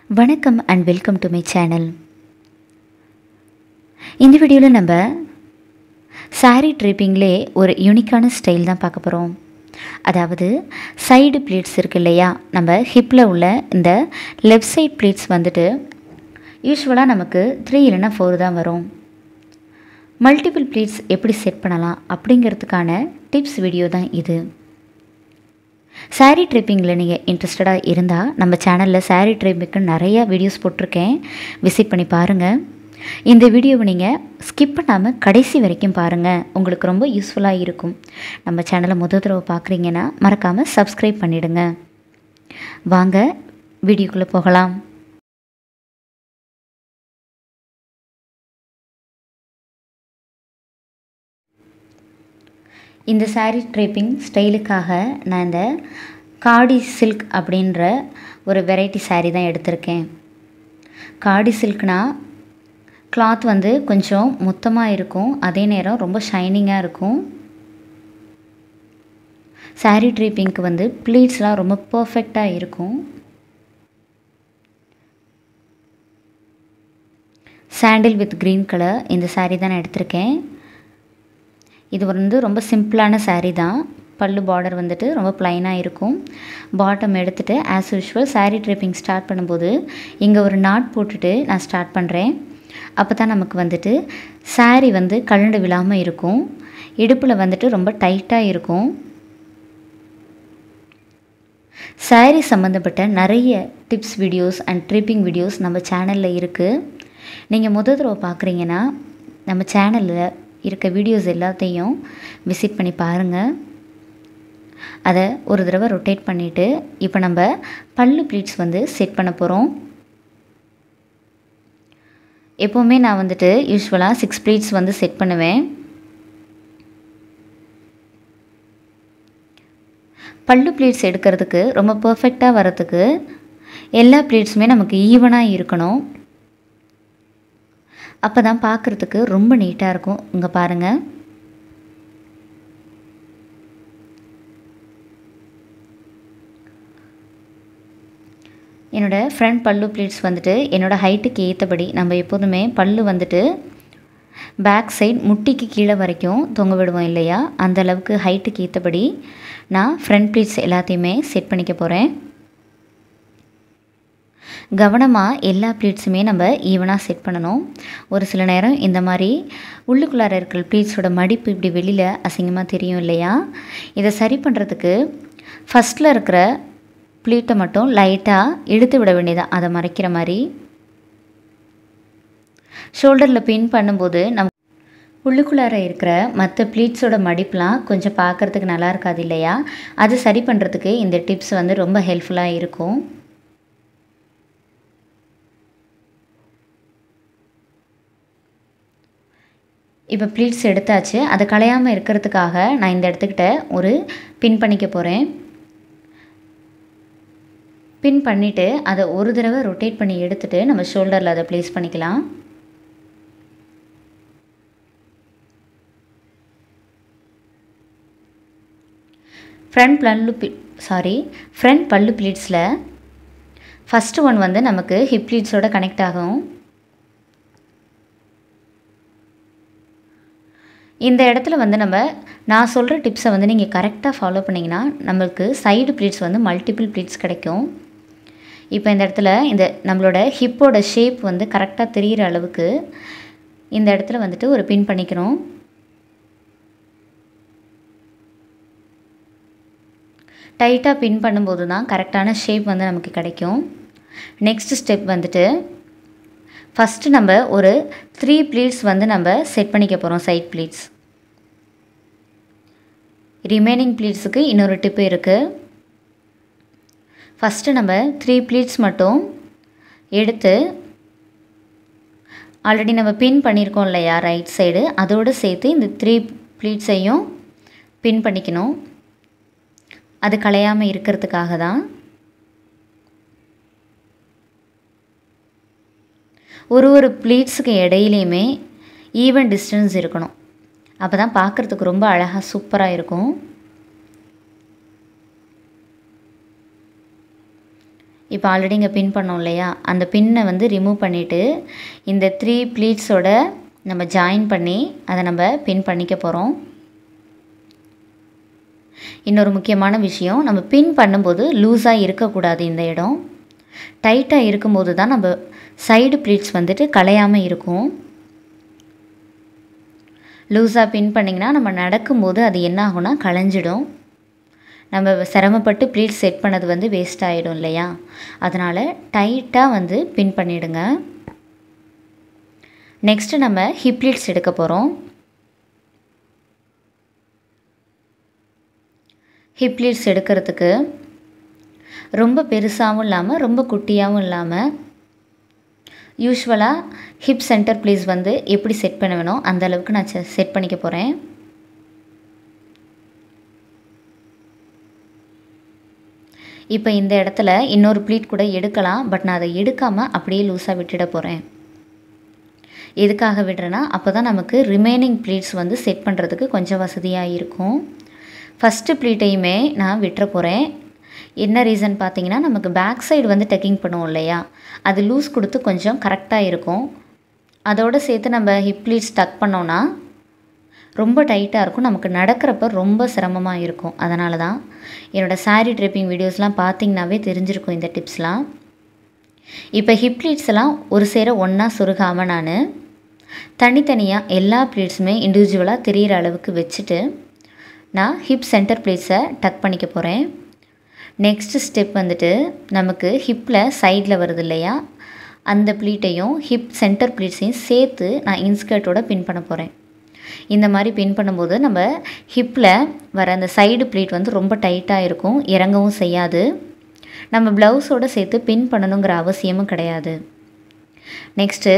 வணக்கம் and welcome to my channel இந்த வீடியோவில் நம்ம saree ட்ரிப்பிங்லே ஒரு யூனிக்கான ஸ்டைல் தான் பார்க்க போகிறோம் அதாவது சைடு ப்ளீட்ஸ் இருக்கு இல்லையா நம்ம ஹிப்பில் உள்ள இந்த லெஃப்ட் சைட் ப்ளீட்ஸ் வந்துட்டு யூஸ்வலாக நமக்கு த்ரீ இல்லைன்னா ஃபோர் தான் வரும் மல்டிபிள் ப்ளீட்ஸ் எப்படி செட் பண்ணலாம் அப்படிங்கிறதுக்கான டிப்ஸ் வீடியோ தான் இது saree ட்ரிப்பிங்கில் நீங்கள் இன்ட்ரெஸ்டடாக இருந்தால் நம்ம சேனலில் saree ட்ரிப்பிங்க்கு நிறையா வீடியோஸ் போட்டிருக்கேன் விசிட் பண்ணி பாருங்கள் இந்த வீடியோவை நீங்கள் ஸ்கிப் பண்ணாமல் கடைசி வரைக்கும் பாருங்கள் உங்களுக்கு ரொம்ப யூஸ்ஃபுல்லாக இருக்கும் நம்ம சேனலை முதல் தடவை பார்க்குறீங்கன்னா மறக்காமல் சப்ஸ்கிரைப் பண்ணிவிடுங்க வாங்க வீடியோக்குள்ளே போகலாம் இந்த saree ட்ரேப்பிங் ஸ்டைலுக்காக நான் இந்த காடி சில்க் அப்படின்ற ஒரு வெரைட்டி saree தான் எடுத்திருக்கேன் காடி சில்க்னா கிளாத் வந்து கொஞ்சம் மொத்தமாக இருக்கும் அதே நேரம் ரொம்ப ஷைனிங்காக இருக்கும் saree ட்ரீப்பிங்க்கு வந்து ப்ளீட்ஸ்லாம் ரொம்ப பர்ஃபெக்டாக இருக்கும் சாண்டில் வித் க்ரீன் கலர் இந்த saree தான் நான் எடுத்திருக்கேன் இது வந்து ரொம்ப சிம்பிளான saree தான் பல்லு பார்டர் வந்துட்டு ரொம்ப ப்ளைனாக இருக்கும் பாட்டம் எடுத்துகிட்டு as usual saree draping start பண்ணும்போது இங்கே ஒரு நாட் போட்டுட்டு நான் ஸ்டார்ட் பண்ணுறேன் அப்போ தான் நமக்கு வந்துட்டு saree வந்து கழண்டு விழாமல் இருக்கும் இடுப்பில் வந்துட்டு ரொம்ப டைட்டாக இருக்கும் saree சம்மந்தப்பட்ட நிறைய tips videos and draping videos நம்ம சேனலில் இருக்குது நீங்கள் முதல் தடவை பார்க்குறீங்கன்னா நம்ம சேனலில் இருக்க வீடியோஸ் எல்லாத்தையும் விசிட் பண்ணி பாருங்கள் அதை ஒரு தடவை ரொட்டேட் பண்ணிவிட்டு இப்போ நம்ம பல்லு ப்ளீட்ஸ் வந்து செட் பண்ண போகிறோம் எப்போவுமே நான் வந்துட்டு யூஸ்வலாக சிக்ஸ் ப்ளீட்ஸ் வந்து செட் பண்ணுவேன் பல்லு ப்ளீட்ஸ் எடுக்கிறதுக்கு ரொம்ப பர்ஃபெக்டாக வரத்துக்கு எல்லா ப்ளீட்ஸுமே நமக்கு ஈவனாக இருக்கணும் அப்போ தான் பார்க்குறதுக்கு ரொம்ப நீட்டாக இருக்கும் இங்கே பாருங்கள் என்னோடய ஃப்ரண்ட் பல்லு ப்ளீட்ஸ் வந்துட்டு என்னோடய ஹைட்டுக்கு ஏற்றபடி நம்ம எப்போதுமே பல்லு வந்துட்டு பேக் சைட் முட்டிக்கு கீழே வரைக்கும் தொங்க விடுவோம் இல்லையா அந்த அளவுக்கு ஹைட்டுக்கு ஏற்றபடி நான் ஃப்ரண்ட் ப்ளீட்ஸ் எல்லாத்தையுமே செட் பண்ணிக்க போகிறேன் கவனமாக எல்லா ப்ளீட்ஸுமே நம்ம ஈவனாக செட் பண்ணணும் ஒரு சில நேரம் இந்த மாதிரி உள்ளுக்குள்ளார இருக்கிற ப்ளீட்ஸோட மடிப்பு இப்படி வெளியில் அசிங்கமாக தெரியும் இல்லையா இதை சரி பண்ணுறதுக்கு ஃபஸ்ட்டில் இருக்கிற ப்ளீட்டை மட்டும் லைட்டாக இழுத்து விட வேண்டியதான் அதை மறைக்கிற மாதிரி ஷோல்டரில் பின் பண்ணும்போது நம் உள்ளுக்குள்ளார இருக்கிற மற்ற ப்ளீட்ஸோட மடிப்புலாம் கொஞ்சம் பார்க்குறதுக்கு நல்லா இருக்காது இல்லையா அது சரி பண்ணுறதுக்கு இந்த டிப்ஸ் வந்து ரொம்ப ஹெல்ப்ஃபுல்லாக இருக்கும் இப்போ ப்ளீட்ஸ் எடுத்தாச்சு அதை களையாமல் இருக்கிறதுக்காக நான் இந்த இடத்துக்கிட்ட ஒரு பின் பண்ணிக்க போகிறேன் பின் பண்ணிவிட்டு அதை ஒரு தடவை ரொட்டேட் பண்ணி எடுத்துகிட்டு நம்ம ஷோல்டரில் அதை ப்ளேஸ் பண்ணிக்கலாம் ஃப்ரண்ட் பல்லு பி சாரி ஃப்ரண்ட் பல்லு ப்ளீட்ஸில் ஃபஸ்ட்டு ஒன் வந்து நமக்கு ஹிப் ப்ளீட்ஸோட கனெக்ட் ஆகும் இந்த இடத்துல வந்து நம்ம நான் சொல்கிற டிப்ஸை வந்து நீங்கள் கரெக்டாக ஃபாலோ பண்ணிங்கன்னா நம்மளுக்கு சைடு ப்ளீட்ஸ் வந்து மல்டிபிள் ப்ளீட்ஸ் கிடைக்கும் இப்போ இந்த இடத்துல இந்த நம்மளோட ஹிப்போட ஷேப் வந்து கரெக்டாக தெரிகிற அளவுக்கு இந்த இடத்துல வந்துட்டு ஒரு பின் பண்ணிக்கிறோம் டைட்டாக பின் பண்ணும்போது தான் கரெக்டான ஷேப் வந்து நமக்கு கிடைக்கும் நெக்ஸ்ட் ஸ்டெப் வந்துட்டு ஃபஸ்ட்டு நம்ம ஒரு த்ரீ ப்ளீட்ஸ் வந்து நம்ம செட் பண்ணிக்க போகிறோம் சைட் ப்ளீட்ஸ் ரிமைனிங் ப்ளீட்ஸுக்கு இன்னொரு டிப்பு இருக்குது ஃபஸ்ட்டு நம்ம த்ரீ ப்ளீட்ஸ் மட்டும் எடுத்து ஆல்ரெடி நம்ம பின் பண்ணியிருக்கோம் இல்லையா ரைட் சைடு அதோடு சேர்த்து இந்த த்ரீ ப்ளீட்ஸையும் பின் பண்ணிக்கணும் அது களையாமல் இருக்கிறதுக்காக தான் ஒரு ஒரு ப்ளீட்ஸுக்கு இடையிலையுமே ஈவன் டிஸ்டன்ஸ் இருக்கணும் அப்போ தான் பார்க்குறதுக்கு ரொம்ப அழகாக சூப்பராக இருக்கும் இப்போ ஆல்ரெடி இங்கே பின் பண்ணோம் இல்லையா அந்த பின்னை வந்து ரிமூவ் பண்ணிவிட்டு இந்த த்ரீ ப்ளீட்ஸோட நம்ம ஜாயின் பண்ணி அதை நம்ம பின் பண்ணிக்க போகிறோம் இன்னொரு முக்கியமான விஷயம் நம்ம பின் பண்ணும்போது லூஸாக இருக்கக்கூடாது இந்த இடம் டைட்டாக இருக்கும்போது தான் நம்ம சைடு ப்ளீட்ஸ் வந்துட்டு கலையாமல் இருக்கும் லூஸாக பின் பண்ணிங்கன்னா நம்ம நடக்கும்போது அது என்ன ஆகும்னா களைஞ்சிடும் நம்ம சிரமப்பட்டு ப்ளீட்ஸ் செட் பண்ணது வந்து வேஸ்ட் ஆகிடும் இல்லையா அதனால் டைட்டாக வந்து பின் பண்ணிவிடுங்க நெக்ஸ்ட்டு நம்ம ஹிப் ப்ளீட்ஸ் எடுக்க போகிறோம் ஹிப் ப்ளீட்ஸ் எடுக்கிறதுக்கு ரொம்ப பெருசாகவும் இல்லாமல் ரொம்ப குட்டியாகவும் இல்லாமல் யூஸ்வலாக ஹிப் சென்டர் ப்ளீஸ் வந்து எப்படி செட் பண்ண வேணும் அந்த அளவுக்கு நான் செட் பண்ணிக்க போகிறேன் இப்போ இந்த இடத்துல இன்னொரு ப்ளீட் கூட எடுக்கலாம் பட் நான் அதை எடுக்காமல் அப்படியே லூஸாக விட்டுட போகிறேன் எதுக்காக விடுறேன்னா அப்போ தான் நமக்கு ரிமைனிங் ப்ளீட்ஸ் வந்து செட் பண்ணுறதுக்கு கொஞ்சம் வசதியாக இருக்கும் ஃபஸ்ட்டு ப்ளீட்டையுமே நான் விட்டுற போகிறேன் என்ன ரீசன் பார்த்தீங்கன்னா நமக்கு பேக் சைடு வந்து டெக்கிங் பண்ணுவோம் இல்லையா அது லூஸ் கொடுத்து கொஞ்சம் கரெக்டாக இருக்கும் அதோடு சேர்த்து நம்ம ஹிப் ப்ளீட்ஸ் டக் பண்ணோன்னா ரொம்ப டைட்டாக இருக்கும் நமக்கு நடக்கிறப்ப ரொம்ப சிரமமாக இருக்கும் அதனால தான் என்னோடய சாரீ ட்ரிப்பிங் வீடியோஸ்லாம் பார்த்தீங்கன்னாவே தெரிஞ்சிருக்கும் இந்த டிப்ஸ்லாம் இப்போ ஹிப் ப்ளீட்ஸ் எல்லாம் ஒரு சேர ஒன்றா சொருகாமல் நான் தனித்தனியாக எல்லா ப்ளீட்ஸுமே இண்டிவிஜுவலாக தெரிகிற அளவுக்கு வச்சுட்டு நான் ஹிப் சென்டர் ப்ளீட்ஸை டக் பண்ணிக்க போகிறேன் நெக்ஸ்ட்டு ஸ்டெப் வந்துட்டு நமக்கு ஹிப்பில் சைடில் வருது இல்லையா அந்த ப்ளீட்டையும் ஹிப் சென்டர் ப்ளீட்ஸையும் சேர்த்து நான் இன்ஸ்கர்ட்டோட பின் பண்ண போகிறேன் இந்த மாதிரி பின் பண்ணும்போது நம்ம ஹிப்பில் வர அந்த சைடு ப்ளீட் வந்து ரொம்ப டைட்டாக இருக்கும் இறங்கவும் செய்யாது நம்ம ப்ளவுஸோடு சேர்த்து பின் பண்ணணுங்கிற அவசியமும் கிடையாது நெக்ஸ்ட்டு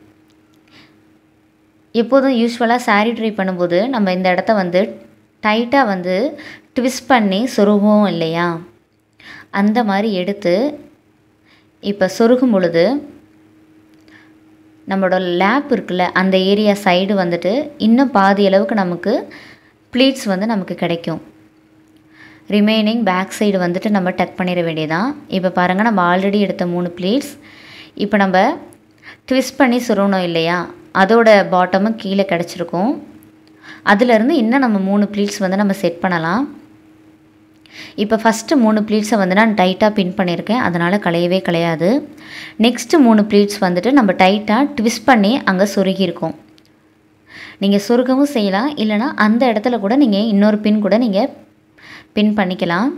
எப்போதும் யூஸ்வலாக சாரீ ட்ரை பண்ணும்போது நம்ம இந்த இடத்த வந்து டைட்டாக வந்து ட்விஸ்ட் பண்ணி சொருகுவோம் இல்லையா அந்த மாதிரி எடுத்து இப்போ சொருகும் பொழுது நம்மளோட லேப் இருக்குல்ல அந்த ஏரியா சைடு வந்துட்டு இன்னும் பாதி அளவுக்கு நமக்கு ப்ளீட்ஸ் வந்து நமக்கு கிடைக்கும் ரிமைனிங் பேக் சைடு வந்துட்டு நம்ம டக் பண்ணிட வேண்டியதான் இப்போ பாருங்கள் நம்ம ஆல்ரெடி எடுத்த மூணு ப்ளீட்ஸ் இப்போ நம்ம ட்விஸ்ட் பண்ணி சுருவணும் இல்லையா அதோட பாட்டமும் கீழே கிடச்சிருக்கும் அதுலேருந்து இன்னும் நம்ம மூணு ப்ளீட்ஸ் வந்து நம்ம செட் பண்ணலாம் இப்போ ஃபஸ்ட்டு மூணு ப்ளீட்ஸை வந்து நான் டைட்டாக பின் பண்ணியிருக்கேன் அதனால் கலையவே கலையாது நெக்ஸ்ட்டு மூணு ப்ளீட்ஸ் வந்துட்டு நம்ம டைட்டாக ட்விஸ்ட் பண்ணி அங்கே சொருகியிருக்கோம் நீங்கள் சொருகவும் செய்யலாம் இல்லைனா அந்த இடத்துல கூட நீங்கள் இன்னொரு பின் கூட நீங்கள் பின் பண்ணிக்கலாம்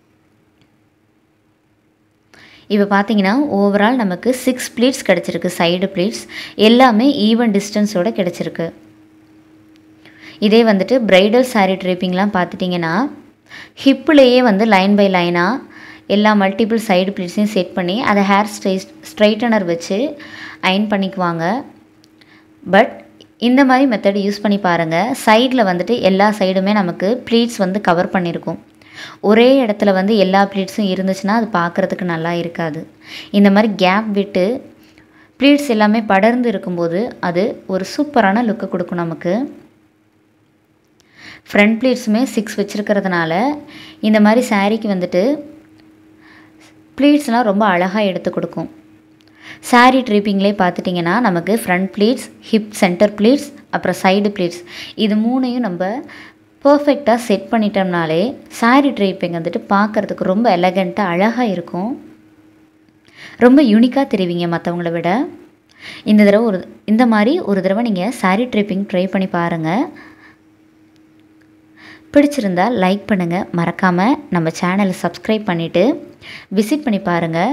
இப்போ பார்த்தீங்கன்னா ஓவரால் நமக்கு சிக்ஸ் ப்ளீட்ஸ் கிடச்சிருக்கு சைடு ப்ளீட்ஸ் எல்லாமே ஈவன் டிஸ்டன்ஸோடு கிடச்சிருக்கு இதே வந்துட்டு ப்ரைடல் சாரீ ட்ரேப்பிங்லாம் பார்த்துட்டிங்கன்னா ஹிப்புலேயே வந்து லைன் பை லைனாக எல்லா மல்டிபிள் சைடு ப்ளீட்ஸையும் செட் பண்ணி அதை ஹேர் ஸ்ட்ரை ஸ்ட்ரைட்டனர் வச்சு அயன் பண்ணிக்குவாங்க பட் இந்த மாதிரி மெத்தட் யூஸ் பண்ணி பாருங்கள் சைடில் வந்துட்டு எல்லா சைடுமே நமக்கு ப்ளீட்ஸ் வந்து கவர் பண்ணியிருக்கும் ஒரே இடத்துல வந்து எல்லா ப்ளீட்ஸும் இருந்துச்சுன்னா அது பார்க்குறதுக்கு நல்லா இருக்காது இந்த மாதிரி கேப் விட்டு ப்ளீட்ஸ் எல்லாமே படர்ந்து இருக்கும்போது அது ஒரு சூப்பரான லுக்கு கொடுக்கும் நமக்கு ஃப்ரண்ட் ப்ளீட்ஸுமே சிக்ஸ் வச்சுருக்கிறதுனால இந்த மாதிரி சாரீக்கு வந்துட்டு ப்ளீட்ஸ்லாம் ரொம்ப அழகாக எடுத்து கொடுக்கும் சாரீ ட்ரிப்பிங்லேயே பார்த்துட்டிங்கன்னா நமக்கு front pleats hip centre pleats அப்புறம் சைடு ப்ளீட்ஸ் இது மூணையும் நம்ம பர்ஃபெக்டாக செட் பண்ணிட்டோம்னாலே சாரீ ட்ரிப்பிங் வந்துட்டு பார்க்குறதுக்கு ரொம்ப எலகண்ட்டாக அழகாக இருக்கும் ரொம்ப யூனிக்காக தெரிவிங்க மற்றவங்கள விட இந்த தடவை ஒரு இந்த மாதிரி ஒரு தடவை நீங்கள் சாரீ ட்ரிப்பிங் ட்ரை பண்ணி பாருங்கள் பிடிச்சிருந்தா லைக் பண்ணுங்கள் மறக்காமல் நம்ம சேனலை சப்ஸ்கிரைப் பண்ணிவிட்டு விசிட் பண்ணி பாருங்கள்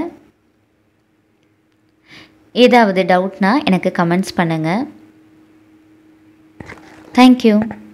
ஏதாவது டவுட்னா எனக்கு கமெண்ட்ஸ் பண்ணுங்கள் தேங்க்யூ